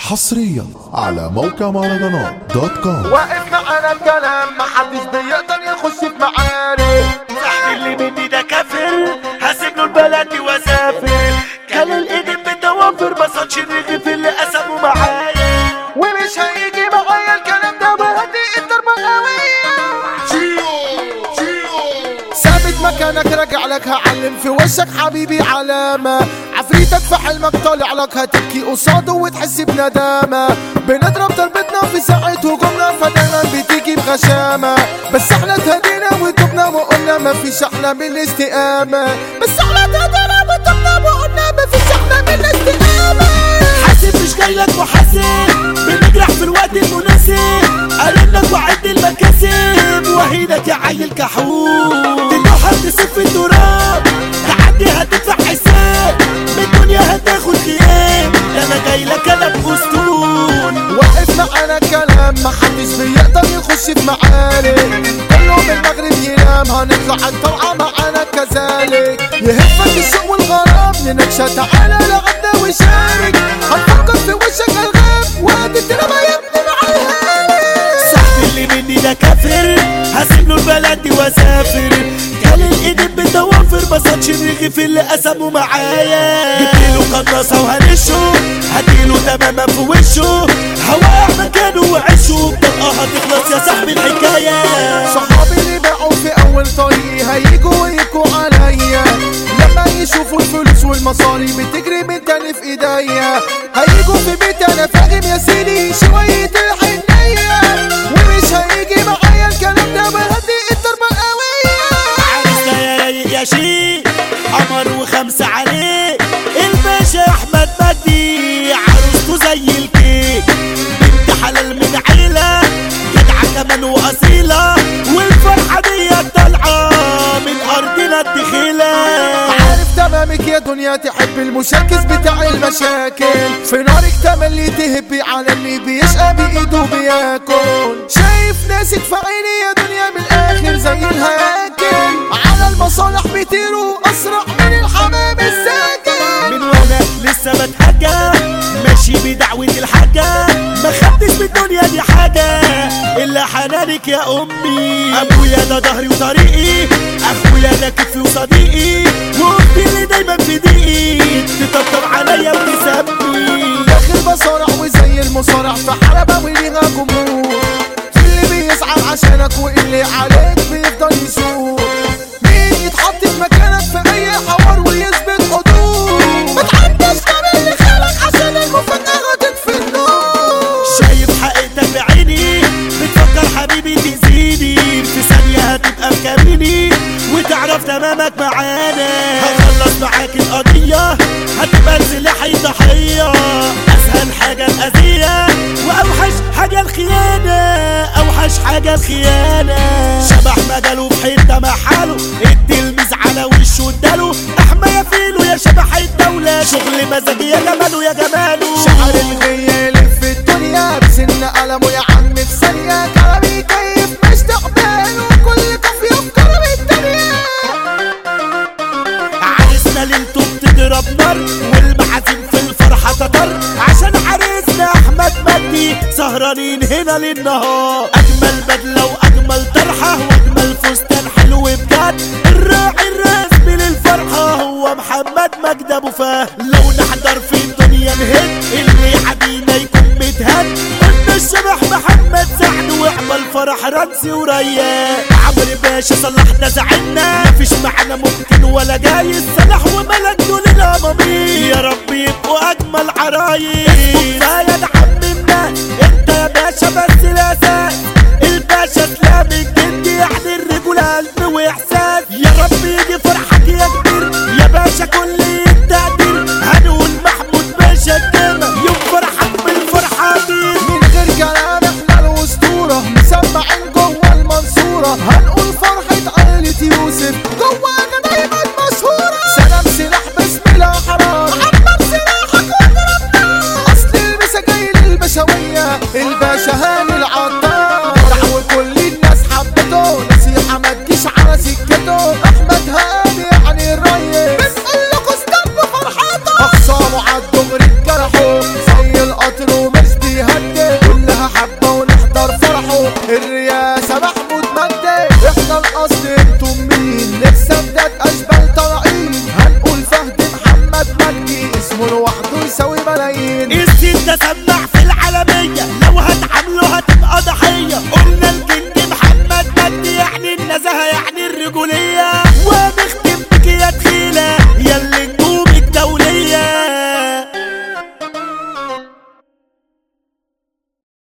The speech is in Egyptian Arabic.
حصريا على موقع مهرجانات دوت كوم واقف معانا الكلام محدش بيقدر يخش في معارك صاحبي اللي مني ده كافر هسيب له البلد واسافر كان الايدين بتوفر ما صادش الرغيف اللي قسموا معايا ومش هيجي معايا الكلام ده وهدي الضربة قوية ثابت مكانك راجع لك هعلم في وشك حبيبي علامة عفريتك في حلمك طالع لك هتبكي قصاده وتحس بندامة بنضرب ضربتنا في ساعة هجومنا فدايما بتيجي بغشامة بس احنا اتهدينا وتوبنا وقلنا مفيش احلى من الاستقامة بس احنا اتهدينا وتوبنا وقلنا مفيش احلى من الاستقامة حاسب مش جاي لك محاسب بنجرح في الوقت المناسب قالب لك وعد المكاسب وهينك يا عيل كحول تروح تسيب في التراب تعدي هتدفع حساب من الدنيا هتاخد غياب ده انا جاي لك انا بأسطول واقف معانا الكلام محدش بيقدر يخش في معارك كله من المغرب ينام هنطلع الطلعة معانا كذلك يهفك الشوق والغرام لنكشة تعالى لعبنا وشارك هنفكر في وشك الغاب وقت التربة يا ابني معاها صاحبي اللي مني ده كافر هسيب له البلد دي واسافر كان الايدين بتوفر ما صادش الرغيف اللي قسموا معايا جبتله قناصة وهنشه هديله تماما في وشه هوقع مكانه وعشه بطلقة هتخلص يا صاحبي الحكاية صحابي اللي باعوا في اول طريقي هيجوا ويبكوا عليا لما يشوفوا الفلوس والمصاري بتجري من تاني في ايديا هيجوا في بيتي انا فاهم يا سيدي شوية الحنية ومش هيجي معايا الكلام ده بهدي الضربة القوية عرسنا يا رايق يا شيخ قمر وخمسة عليه الباشا احمد مجدي عروسته زي الكيك بنت حلال من عيلة جدعة كمان واصيلة والفرحة دي طالعة من ارضنا الدخيلة عارف تمامك يا دنيا تحب المشاكس بتاع المشاكل في نارك تملي تهبي على اللي بيشقى بايده بياكل شايف ناسك في عيني يا دنيا من الاخر زي الهياكل على المصالح بيطيروا اسرع من الحمام الساكن من وانا لسه بتحجى ماشي بدعوة الحاجة ما خدتش من الدنيا دي حاجة إلا حنانك يا أمي أبويا ده ظهري وطريقي أخويا ده كتفي وصديقي وأختي اللي دايما في ضيقي تطبطب عليا وتسمي داخل بصارع وزي المصارع في حلبة وليها جمهور في اللي بيزعل عشانك واللي عليك بيفضل يسوق مين يتحط في مكانك في اي حوار ويثبت حضور ما تعداش كمان اللي خلق عشان المفاجأة تطفي النور شايف حقيقتك بعيني بتفكر حبيبي تأذيني في ثانية هتبقى مكملني وتعرف تمامك معانا هخلص معاك القضية هتبقى سلاحي ضحية أسهل حاجة الأذية وأوحش حاجة الخيانة أوحش حاجة الخيانة شبح مجاله في حتة محاله التلميذ على وشه اداله أحمى يا فيلو يا شبح الدولة شغل مزاجي يا جماله يا جماله شعر الغية يلف في الدنيا بسن قلمه يا عم في ثانية كلامي كيف مش تعبان وكل كافية في كلام الدنيا عرسنا ليلته بتضرب نار والمعازيم في الفرحة تطر عشان عرسنا أحمد مجدي سهرانين هنا للنهار أجمل بدلة وأجمل طرحة وأجمل فستان حلو بجد الراعي الرسمي للفرحة هو محمد مجدي أبو فهد لو نحضر في الدنيا نهد اللي يعدينا يكون متهد قلنا الشبح محمد سعد واعمل فرح رمسي وريان عمرو باشا صلحنا زعلنا مفيش معنا ممكن ولا جايز صلاح وملك دول الامامين يا رب يبقوا اجمل عرايس كفايه دعمنا انت يا باشا بس الاساس الباشا اسلام الجندي يعني الرجوله قلب واحساس يا رب يجي فرحك يا كبير يا باشا كل التقدير هنقول محمود باشا الجامع يوم فرحك بالفرحه دي من غير كلام احنا الاسطورة مسمعين جوه المنصورة هنقول فرحة عائلة يوسف جوانا دايما مشهورة سلام سلاح بسم الله حرام عمر سلاحك واضرب نار اصل المسا جاي للبشوية الباشا هاني العطار دعوة كل الناس حبته نصيحة ما تجيش على سكته احمد هاني يعني الريس بنقول لكم استنوا فرحته اخصامه عالدغري اتجرحوا زي القطر ومن مين لسه بدات اشبال طالعين هنقول فهد محمد مجدي اسمه لوحده يساوي ملايين السين ده سم